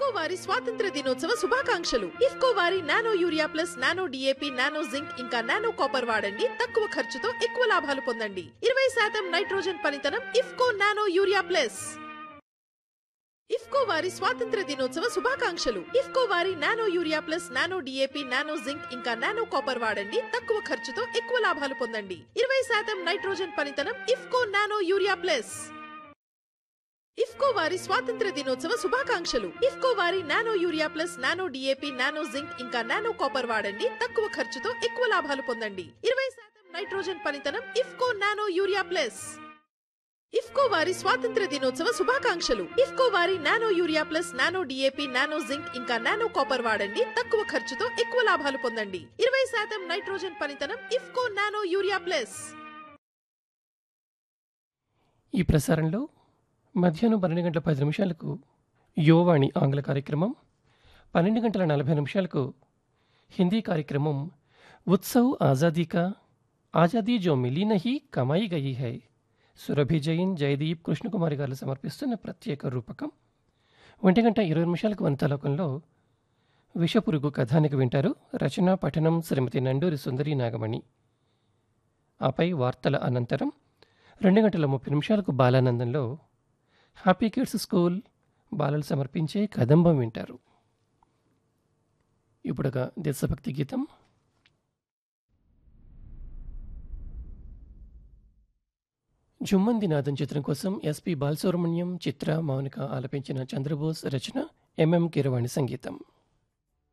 ఇఫ్కో వారి స్వాతంత్ర దినోత్సవ శుభాకాంక్షలు ఇఫ్కో వారి nano urea plus nano DAP nano zinc ఇంకా నానో కాపర్ వాడండి తక్కువ ఖర్చుతో ఎక్కువ లాభాలు పొందండి ఇరవై శాతం నైట్రోజన్ పనితనం IFFCO nano urea plus IFFCO వారి స్వాతంత్ర దినోత్సవ శుభాకాంక్షలు ఇఫ్కో వారి nano urea plus nano DAP nano zinc ఇంకా నానో కాపర్ వాడండి తక్కువ ఖర్చుతో ఎక్కువ లాభాలు పొందండి ఇరవై శాతం నైట్రోజన్ పనితనం IFFCO nano urea plus IFFCO వారి స్వాతంత్ర దినోత్సవ శుభాకాంక్షలు ఇఫ్కో వారి nano urea plus nano DAP nano zinc ఇంకా నానో కాపర్ వాడండి తక్కువ ఖర్చుతో ఎక్కువ లాభాలు పొందండి ఇరవై శాతం నైట్రోజన్ పనితనం IFFCO nano urea plus IFFCO వారి స్వాతంత్ర దినోత్సవ శుభాకాంక్షలు ఇఫ్కో వారి nano urea plus nano DAP nano zinc ఇంకా నానో కాపర్ వాడండి తక్కువ ఖర్చుతో ఎక్కువ లాభాలు పొందండి ఇరవై శాతం నైట్రోజన్ పనితనం ఇఫ్కో నానో యూరియా ప్లస్ ఈ ప్రసారంలో మధ్యాహ్నం పన్నెండు గంటల పది నిమిషాలకు యువవాణి ఆంగ్ల కార్యక్రమం పన్నెండు గంటల నలభై నిమిషాలకు హిందీ కార్యక్రమం ఉత్సవ్ ఆజాదీ కా ఆజాదీ జో మిలీ నహీ కమాయి గయి హై సురభి జైన్ జయదీప్ కృష్ణకుమారి గారు సమర్పిస్తున్న ప్రత్యేక రూపకం ఒంటి గంట ఇరవై నిమిషాలకు వంతలోకంలో విషపురుగు కథానికి వింటారు రచన పఠనం శ్రీమతి నండూరి సుందరి నాగమణి ఆపై వార్తల అనంతరం రెండు గంటల ముప్పై నిమిషాలకు బాలానందంలో హ్యాపీ కిడ్స్ స్కూల్ బాలలు సమర్పించే కదంబం వింటారు ఇప్పుడుగా దేశభక్తి గీతం జుమ్మంది నాదం చిత్రం కోసం ఎస్పి బాలసుబ్రహ్మణ్యం చిత్ర మౌనిక ఆలపించిన చంద్రబోస్ రచన ఎంఎం కీరవాణి సంగీతం